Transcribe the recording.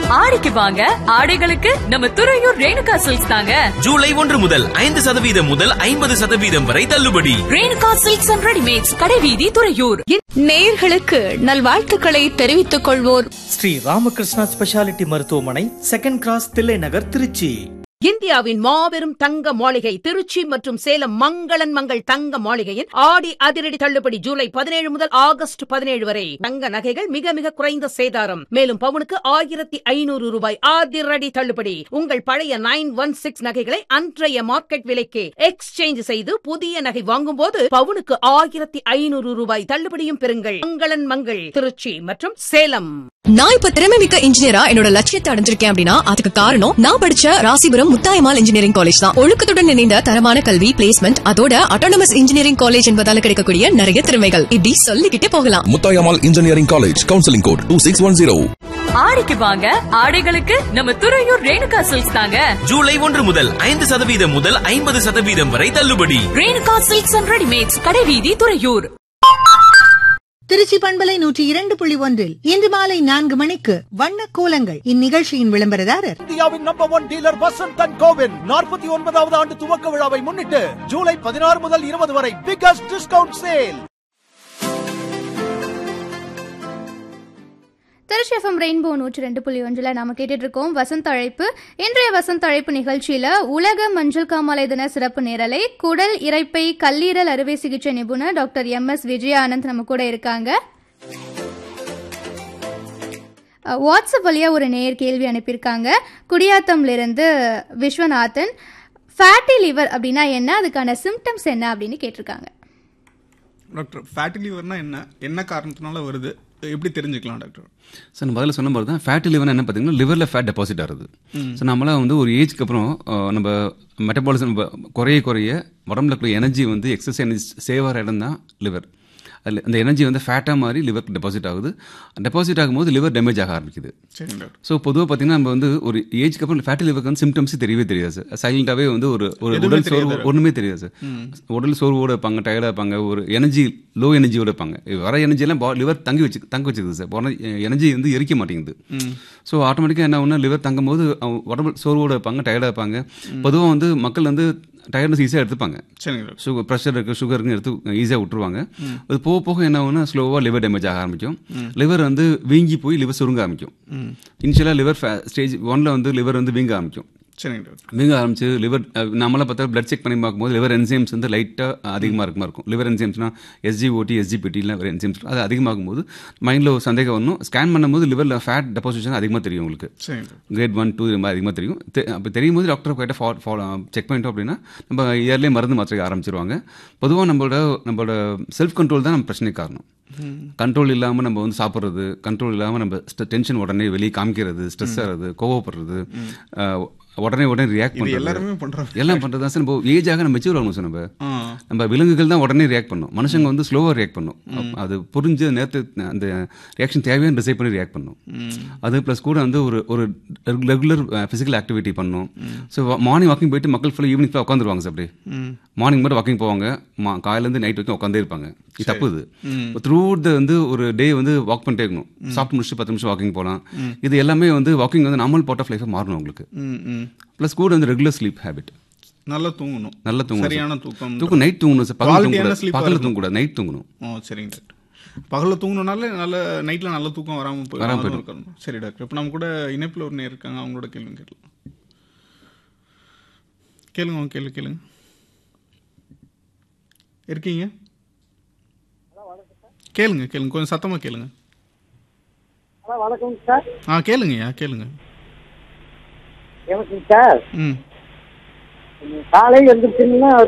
ஆடிக்கு வாங்க ஆடைகளுக்கு நம்ம துறையூர் ரேணுகா சில்க்ஸ் தாங்க ஜூலை ஒன்று முதல் ஐந்து சதவீதம் முதல் ஐம்பது சதவீதம் வரை தள்ளுபடி ரேணுகா சில்க்ஸ் அண்ட் ரெடிமேட்ஸ் கடைவீதி துறையூர் நேயர்களுக்கு நல்வாழ்த்துக்களை தெரிவித்துக் கொள்வோர் ஸ்ரீ ராமகிருஷ்ணா ஸ்பெஷாலிட்டி மருத்துவமனை செகண்ட் கிராஸ் தில்லை நகர் திருச்சி இந்தியாவின் மாபெரும் தங்க மாளிகை திருச்சி மற்றும் சேலம் மங்களன் மங்கள் தங்க மாளிகையின் ஆடி அதிரடி தள்ளுபடி ஜூலை பதினேழு முதல் ஆகஸ்ட் பதினேழு வரை தங்க நகைகள் மிக மிக குறைந்த சேதாரம் மேலும் பவுனுக்கு ஆயிரத்தி ஐநூறு ரூபாய் அதிரடி தள்ளுபடி உங்கள் பழைய நைன் ஒன் சிக்ஸ் நகைகளை அன்றைய மார்க்கெட் விலைக்கு எக்ஸ்சேஞ்ச் செய்து புதிய நகை வாங்கும் போது பவுனுக்கு ஆயிரத்தி ஐநூறு ரூபாய் தள்ளுபடியும் பெறுங்கள் மங்களன் மங்கள் திருச்சி மற்றும் சேலம் நான் இப்ப திறமை மிக்க இன்ஜினியரா என்னோட லட்சியத்தை அடைஞ்சிருக்கேன் அப்படின்னா அதுக்கு காரணம் நான் படிச்ச ராசிபுரம் முத்தாயமால் இன்ஜினியரிங் காலேஜ் தான் ஒழுக்கத்துடன் இணைந்த தரமான கல்வி பிளேஸ்மெண்ட் அதோட அட்டானமஸ் இன்ஜினியரிங் காலேஜ் என்பதால கிடைக்கக்கூடிய நிறைய திறமைகள் இப்படி சொல்லிக்கிட்டே போகலாம் Muthayammal engineering college counselling code two six one zero ஆடிக்கு வாங்க ஆடைகளுக்கு நம்ம துறையூர் ரேணுகா சில்க்ஸ் தாங்க ஜூலை ஒன்று முதல் ஐந்து சதவீதம் முதல் ஐம்பது சதவீதம் வரை தள்ளுபடி ரேணுகா சில்க்ஸ் அண்ட் ரெடிமேட்ஸ் கடைவீதி துறையூர் திருச்சி பண்பலை நூற்றி இரண்டு புள்ளி ஒன்றில் இன்று மாலை நான்கு மணிக்கு வண்ண கோலங்கள் இந்நிகழ்ச்சியின் விளம்பரதாரர் இந்தியாவின் number one dealer Vasanth and கோவின் நாற்பத்தி ஒன்பதாவது ஆண்டு துவக்க விழாவை முன்னிட்டு ஜூலை பதினாறு முதல் இருபது வரை biggest discount sale Trichy FM rainbow நூற்றி ரெண்டு புள்ளி ஒன்றில் நாம கேட்டுட்டு இருக்கோம் வசந்த் அழைப்பு இன்றைய வசந்த் அழைப்பு நிகழ்ச்சியில உலக மஞ்சள் காமாலை தின சிறப்பு நேரலை குடல் இரைப்பை கல்லீரல் அறுவை சிகிச்சை நிபுணர் doctor M S Vijaya Anand நம்ம கூட இருக்காங்க அஹ், வாட்ஸ்அப் வழியா ஒரு நேயர் கேள்வி அனுப்பியிருக்காங்க குடியாத்தம்ல இருந்து விஸ்வநாதன் ஃபேட்டி லிவர் அப்படின்னா என்ன அதுக்கான சிம்டம்ஸ் என்ன அப்படின்னு கேட்டிருக்காங்க டாக்டர் ஃபேட்டி லிவர்னா என்ன என்ன காரணத்தினால வருது எப்படி தெரிஞ்சுக்கலாம் டாக்டர் சார் நான் முதல்ல சொன்ன மாதிரி தான் ஃபேட்டி லிவர் என்ன பார்த்தீங்கன்னா லிவரில் ஃபேட் டெபாசிட் ஆகுது ஸோ நம்மளாம் வந்து ஒரு ஏஜ்க்கு அப்புறம் அஹ், நம்ம மெட்டபாலிசம் குறைய குறைய உடம்புல இருக்கிற எனர்ஜி வந்து எக்ஸஸ் எனர்ஜி சேவ் ஆகிற இடம் தான் லிவர் அதில் அந்த எனர்ஜி வந்து ஃபேட்டாக மாதிரி லிவர் டெபாசிட் ஆகுது டெபாசிட் ஆகும்போது லிவர் டேமேஜ் ஆக ஆரம்பிக்குது சரி டாக்டர் ஸோ பொதுவாக பார்த்தீங்கன்னா நம்ம வந்து ஒரு ஏஜ்க்கு அப்புறம் ஃபேட்டி லிவருக்கு வந்து சிம்டம்ஸ் தெரியவே தெரியாது சார் சைலண்டாகவே வந்து ஒரு ஒரு எதுவுமே உடல் சோர்வு தெரியாது. ஒன்றுமே தெரியாது சார் உடல் சோர்வோட இருப்பாங்க டயர்டாக இருப்பாங்க ஒரு எனர்ஜி லோ எனர்ஜியோட இருப்பாங்க வர எனர்ஜியெல்லாம் லிவர் தங்கி வச்சு தங்க வச்சுக்குது சார் எனர்ஜி வந்து எரிக்க மாட்டேங்குது ஸோ ஆட்டோமேட்டிக்காக என்ன ஒன்று லிவர் தங்கும் போது அவங்க உடம்பு சோர்வோட இருப்பாங்க டயர்டாக இருப்பாங்க பொதுவாக வந்து மக்கள் வந்து டயர்னஸ் ஈஸியாக எடுத்துப்பாங்க சரிங்க டாக்டர் சுகர் ப்ரெஷர் இருக்குது சுகருக்குன்னு எடுத்து ஈஸியாக விட்டுருவாங்க அது போக போக என்ன ஆகும்னா ஸ்லோவாக லிவர் டேமேஜ் ஆக ஆரம்பிக்கும் லிவர் வந்து வீங்கி போய் லிவர் சுருங்க ஆரம்பிக்கும் இனிஷியலாக லிவர் ஸ்டேஜ் ஒன்ல வந்து லிவர் வந்து வீங்க ஆரம்பிக்கும் சரிங்க டாக்டர் வீங்க ஆரம்பிச்சு லிவர் நம்மளாம் பார்த்தா பிளட் செக் பண்ணி பார்க்கும்போது லிவர் என்சைம்ஸ் வந்து லைட்டாக அதிகமாக இருக்குமா இருக்கும் லிவர் என்சைம்ஸ்னா எஸ்ஜிஓடி எஸ்ஜிபிடிலாம் என்சைம்ஸ் அது அதிகமாகும் போது மைண்டில் ஒரு சந்தேகம் வரணும் ஸ்கேன் பண்ணும்போது லிவரில் ஃபேட் டெபாசிஷன் அதிகமாக தெரியும் உங்களுக்கு சரிங்க டாக்டர் கிரேட் ஒன் டூ இது மாதிரி அதிகமாக தெரியும் தெ- அப்போ தெரியும் போது டாக்டர் கிட்ட ஃபாலோ ஃபாலோ செக் பண்ணிட்டோம் அப்படின்னா நம்ம இயர்லேயே மருந்து மாத்திரை ஆரம்பிச்சிருவாங்க பொதுவாக நம்மளோட நம்மளோட செல்ஃப் கண்ட்ரோல் தான் நம்ம பிரச்சனைக்கு காரணம் கண்ட்ரோல் இல்லாமல் நம்ம வந்து சாப்பிட்றது கண்ட்ரோல் இல்லாமல் நம்ம டென்ஷன் உடனே வெளியே காமிக்கிறது ஸ்ட்ரெஸ் ஆகிறது கோவப்படுறது அஹ், உடனே உடனே ரியாக்ட் இது பண்ணுறது எல்லாருமே பண்றாங்க எல்லாம் பண்ணுறது தான் சார் நம்ம ஏஜாக நம்ம மெச்சூர் ஆகணும் சார் நம்ம ஆ நம்ம விலங்குகள் தான் உடனே ரியாக்ட் பண்ணும் மனுஷங்க வந்து ஸ்லோவாக ரியாக்ட் பண்ணும் அப்ப அது புரிஞ்சு நேரத்து அந்த ரியாக்ஷன் தேவையான டிசைட் பண்ணி ரியாக்ட் பண்ணும் அது ப்ளஸ் கூட வந்து ஒரு ஒரு ரெகுலர் ஃபிசிக்கல் ஆக்டிவிட்டி பண்ணும் ஸோ மார்னிங் வாக்கிங் போயிட்டு மக்கள் ஃபுல்லாக ஈவினிங் ஃபுல்லாக உட்காந்துருவாங்க சார் அப்படியே மார்னிங் மட்டும் வாக்கிங் போவாங்க மா காலையிலேருந்து நைட் வரைக்கும் உட்காந்தே இருப்பாங்க இது தப்பு இது த்ரூ த வந்து ஒரு டே வந்து வாக் பண்ணிட்டே இருக்கணும் சாப்பிட்டு முடிச்சு பத்து நிமிஷம் வாக்கிங் போகலாம் இது எல்லாமே வந்து வாக்கிங் வந்து நார்மல் பார்ட் ஆஃப் லைஃபாக மாறணும் உங்களுக்கு ம் ம் ப்ளஸ் கூட வந்து ரெகுலர் ஸ்லீப் ஹேபிட் நல்லா தூங்கணும் நல்லா தூங்கணும் சரியான சார். தூக்கம் தூக்கம் நைட் தூங்கணும் சார் பகல் Quality-யான தூங்கக்கூடாது sleep-ஆ பகலில் இருக்கணும். தூங்கக்கூடாது நைட் தூங்கணும் ஓ சரிங்க டாக்டர் பகலில் தூங்கணுனால நல்ல நைட்டில் நல்ல தூக்கம் வராமல் போய் வராம வராம போயிடும். இருக்கணும் சரி டாக்டர் இப்போ நம்ம கூட இணைப்பில் ஒரு நேர் இருக்காங்க அவங்களோட கேள்வி கேட்கலாம் கேளுங்க அவங்க கேள்வி கேளுங்க இருக்கீங்க கேளுங்க கேளுங்க கொஞ்சம் சத்தமாக கேளுங்க வணக்கம் சார் ஆ கேளுங்கய்யா கேளுங்க எனக்கு சார் ம் காலை எழுந்திரிச்சிங்கன்னா